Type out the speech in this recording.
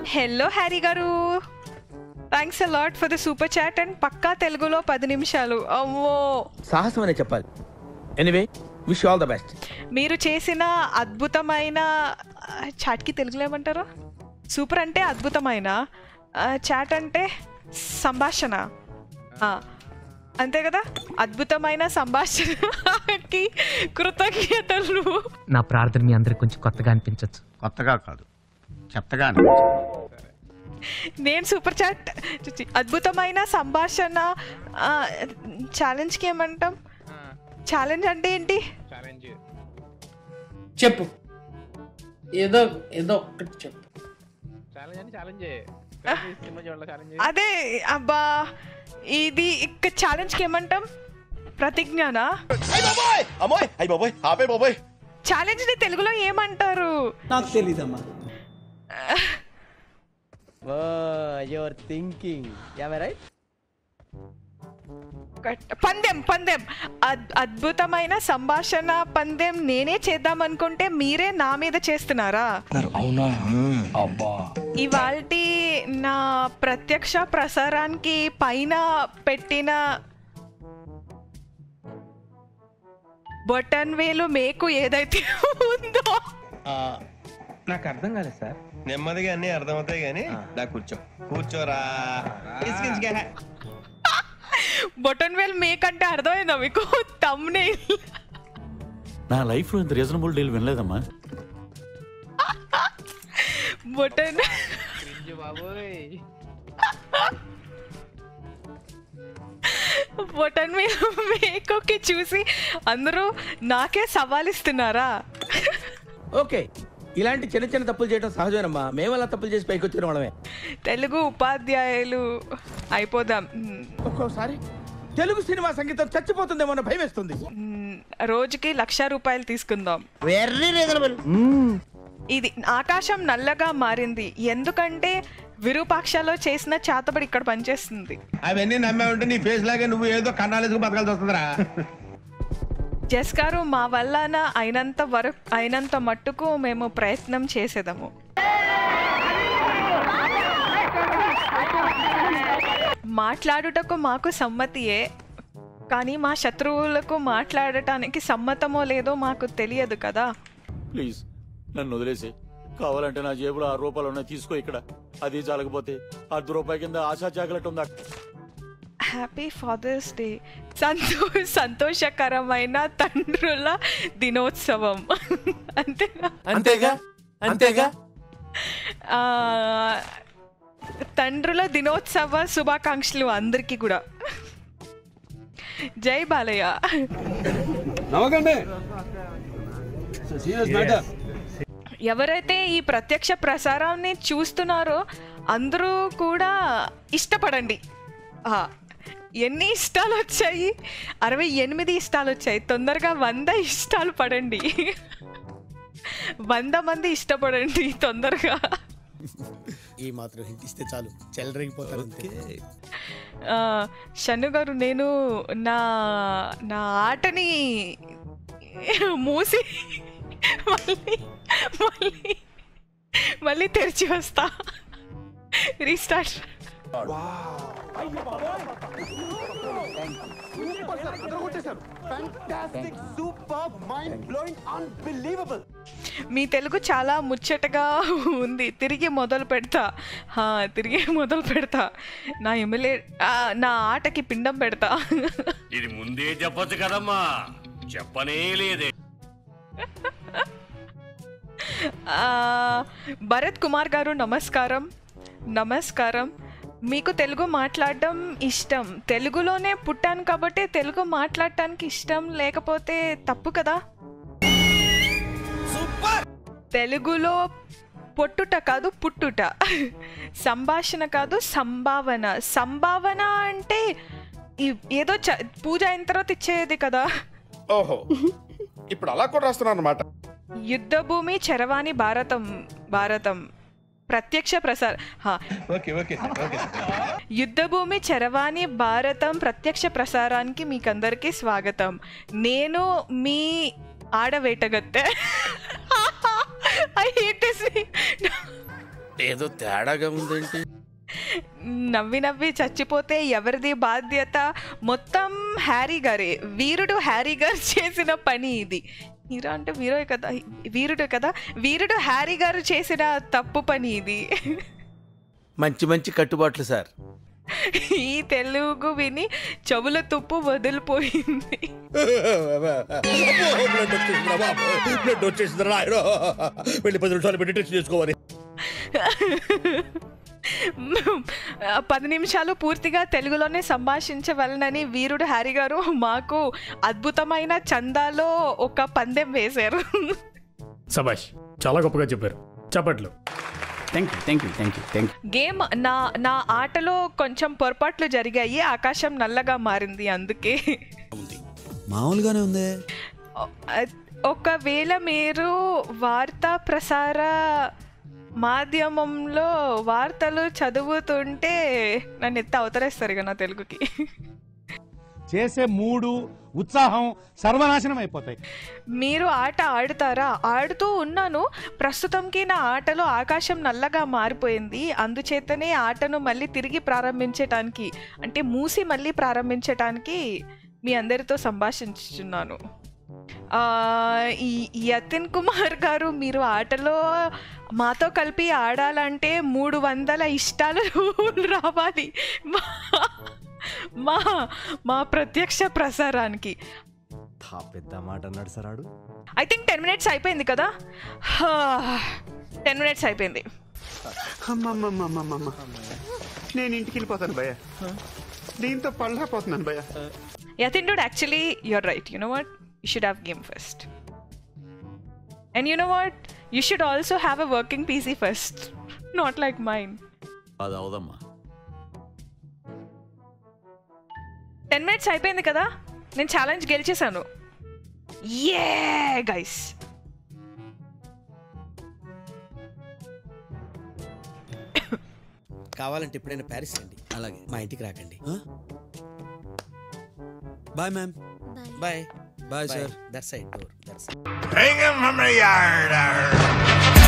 Hello Harry garu thanks a lot for the super chat and పక్కా తెలుగులో పది నిమిషాలు అమ్మో సాహసం అనే చెప్పాలి anyway wish all the best మీరు చేసిన అద్భుతమైన ఆ, చాట్కి తెలుగులో ఏమంటారు సూపర్ అంటే అద్భుతమైన ఆ, చాట్ అంటే సంభాషణ ఆ, అంతే కదా అద్భుతమైన సంభాషణకి కృతజ్ఞతలు నా ప్రార్థన మీ అందరికి కొంచెం కొత్తగా అనిపించవచ్చు కొత్తగా కాదు చెత్తగా నేను సూపర్ చాట్ చి, అద్భుతమైన సంభాషణ ఆ, ఛాలెంజ్కి ఏమంటాం ఛాలెంజ్ అంటే ఏంటి చెప్పు ఏదో ఏదో ఒక్కటి చెప్పు అదే అబ్బా ఇది ఇక ఛాలెంజ్కి ఏమంటాం ప్రతిజ్ఞనా అమ్మోయ్ అయ్యి బాబోయ్ ఆపే బాబోయ్ ఛాలెంజ్ని తెలుగులో ఏమంటారు నాకు తెలీదమ్మా యువర్ థింకింగ్ రైట్ కట్- పందెం పందెం అద్- అద్భుతమైన సంభాషణ పందెం నేనే చేద్దాం అనుకుంటే మీరే నా మీద చేస్తున్నారా ఇవాల్టి నా ప్రత్యక్ష ప్రసారానికి పైన పెట్టిన బొటన్ వేలు మేకు ఏదైతే ఉందో నాకు అర్థం కాలేదు సార్ నెమ్మదిగా అన్ని అర్థమవుతాయి గానీ నా కూర్చో కూర్చోరా ఇసికించుకే. బొటన్ వేలు మేక్ అంటే అర్థమైందా మీకు తమ్నే నా లైఫ్ లో ఇంత రీజనబుల్ డీల్ వినలేదమ్మా బొటన్ బొటన్ మీద మేకోకి చూసి అందరూ నాకే సవాల్ ఇస్తున్నారా ఓకే ఇలాంటి చిన్న చిన్న తప్పులు చేయడం సహజమేనమ్మా మేము అలా తప్పులు చేసి పైకి వచ్చిన వాళ్ళమే తెలుగు ఉపాధ్యాయులు అయిపోదాం మ్, ఒక్కోసారి తెలుగు సినిమా సంగీతం చచ్చిపోతుందేమో అన్న భయం వేస్తుంది మ్, రోజుకి లక్ష రూపాయలు తీసుకుందాం వెరీ రీజనబుల్ ఇది ఆకాశం నల్లగా మారింది ఎందుకంటే విరూపాక్షలో చేసిన చేతబడి ఇక్కడ పనిచేస్తుంది అవన్నీ నమ్మే ఉంటే నీ ఫేస్ లాగే నువ్వు ఏదో కన్నాలేసుకు బతకాల్సి వస్తుందిరా జస్ గారు మా వల్ల అయినంత వరకు అయినంత మట్టుకు మేము ప్రయత్నం చేసేదాము మాట్లాడుటకు మాకు సమ్మతియే కానీ మా శత్రువులకు మాట్లాడటానికి సమ్మతమో లేదో మాకు తెలియదు కదా ప్లీజ్ నన్ను వదిలేసి కావాలంటే నా జేబులో ఆరు రూపాయలు ఉన్నాయి తీసుకో ఇక్కడ అది చాలకపోతే అర్ధ రూపాయి కింద ఆశా చాకలెట్ ఉందా హ్యాపీ ఫాదర్స్ డే సంతో సంతోషకరమైన తండ్రుల దినోత్సవం అంతేనా అంతేగా అంతేగా ఆ, తండ్రుల దినోత్సవ శుభాకాంక్షలు అందరికీ కూడా జై బాలయ్య ఎవరైతే ఈ ప్రత్యక్ష ప్రసారాన్ని చూస్తున్నారో అందరూ కూడా ఇష్టపడండి ఆ, ఎన్ని ఇష్టాలు వచ్చాయి అరవై ఎనిమిది ఇష్టాలు వచ్చాయి తొందరగా వంద ఇష్టాలు పడండి వంద మంది ఇష్టపడండి తొందరగా ఈ మాత్రం హింట్ ఇస్తే చాలు చెలరేగిపోతారు అంతే ఆ, షన్ను గారు నేను నా నా ఆటని మూసి మళ్ళీ మళ్ళీ మళ్ళీ తెరిచి వస్తా రీస్టార్ట్ మీ తెలుగు చాలా ముచ్చటగా ఉంది తిరిగి మొదలు పెడతా హా, తిరిగి మొదలు పెడతా నా ఎమ్మెల్యే ఆ, నా ఆటకి పిండం పెడతా ఇది ముందే చెప్పొచ్చు కదమ్మా చెప్పనే లేదే ఆ, భరత్ కుమార్ గారు నమస్కారం నమస్కారం మీకు తెలుగు మాట్లాడడం ఇష్టం తెలుగులోనే పుట్టాను కాబట్టి తెలుగు మాట్లాడటానికి ఇష్టం లేకపోతే తప్పు కదా తెలుగులో పొట్టుట కాదు పుట్టుట సంభాషణ కాదు సంభావన సంభావన అంటే ఈ- ఏదో చ- పూజ అయిన తర్వాత ఇచ్చేది కదా ఓహో ఇప్పుడు అలా కూడా రాస్తున్నాను అనమాట యుద్ధభూమి చరవాణి భారతం భారతం ప్రత్యక్ష ప్రసార హా. ఓకే ఓకే ఓకే యుద్ధభూమి చరవాణి భారతం ప్రత్యక్ష ప్రసారానికి మీకందరికీ స్వాగతం నేను మీ ఆడవేటగత్తె ఐ హేట్ దిస్ ఏదో తేడాగా ఉందేంటి నవ్వి నవ్వి చచ్చిపోతే ఎవరిది బాధ్యత మొత్తం హ్యారీ గారే వీరుడు హ్యారీ గారు చేసిన పని ఇది హీరో అంటే వీరో కదా వీరుడు కదా వీరుడు హ్యారీ గారు చేసిన తప్పు పని ఇది మంచి మంచి కట్టుబాట్లు సార్ ఈ తెలుగు విని చెవుల తుప్పు వదిలిపోయింది బ్లడ్ వచ్చేసిందిరా బాబు బ్లడ్ వచ్చేసిందిరా నాయనో వెళ్ళి పది నిమిషాలు పెట్టి టెస్ట్ చేసుకోవాలి పది నిమిషాలు పూర్తిగా తెలుగులోనే సంభాషించవలనని వీరుడు హ్యారీ గారు మాకు అద్భుతమైన చందాలో ఒక పందెం వేశారు సబాష్ చాలా గొప్పగా చెప్పారు చప్పట్లు thank you thank you thank you thank you game నా నా ఆటలో కొంచెం పొరపాట్లు జరిగాయి ఆకాశం నల్లగా మారింది అందుకే మామూలుగానే ఉంది ఒకవేళ మీరు వార్తా ప్రసార మాధ్యమంలో వార్తలు చదువుతుంటే నన్ను ఎత్త అవతరేస్తారు ఇక నా తెలుగుకి చేసే మూడు ఉత్సాహం సర్వనాశనం అయిపోతాయి మీరు ఆట ఆడుతారా ఆడుతూ ఉన్నాను ప్రస్తుతంకి నా ఆటలో ఆకాశం నల్లగా మారిపోయింది అందుచేతనే ఆటను మళ్ళీ తిరిగి ప్రారంభించటానికి అంటే మూసి మళ్ళీ ప్రారంభించటానికి మీ అందరితో సంభాషించుచున్నాను ఆ, ఈ ఈ యతిన్ కుమార్ గారు మీరు ఆటలో మాతో కలిపి ఆడాలంటే మూడు వందల ఇష్టాలు రావాలి మా- మా మా ప్రత్యక్ష ప్రసారానికి పెద్ద మాట అన్నాడు సార్ ఆడు ఐ థింక్ టెన్ మినిట్స్ అయిపోయింది కదా టెన్ మినిట్స్ అయిపోయింది అమ్మమ్మమ్మమ్మమ్మ నేను ఇంటికి వెళ్ళిపోతాను భయ్య దీంతో పళ్ళపోతున్నాను భయ్య Yatin dude actually you're right you know what you should have game first and you know what you should also have a working PC first not like mind అది అవదమ్మా టెన్ మినిట్స్ అయిపోయింది కదా నేను ఛాలెంజ్ గెలిచేశాను ఏ గైస్ కావాలంటే ఎప్పుడైనా Paris రండి అలాగే మా ఇంటికి రాకండి bye ma'am bye bye sir that side door that side Bring him from the yard.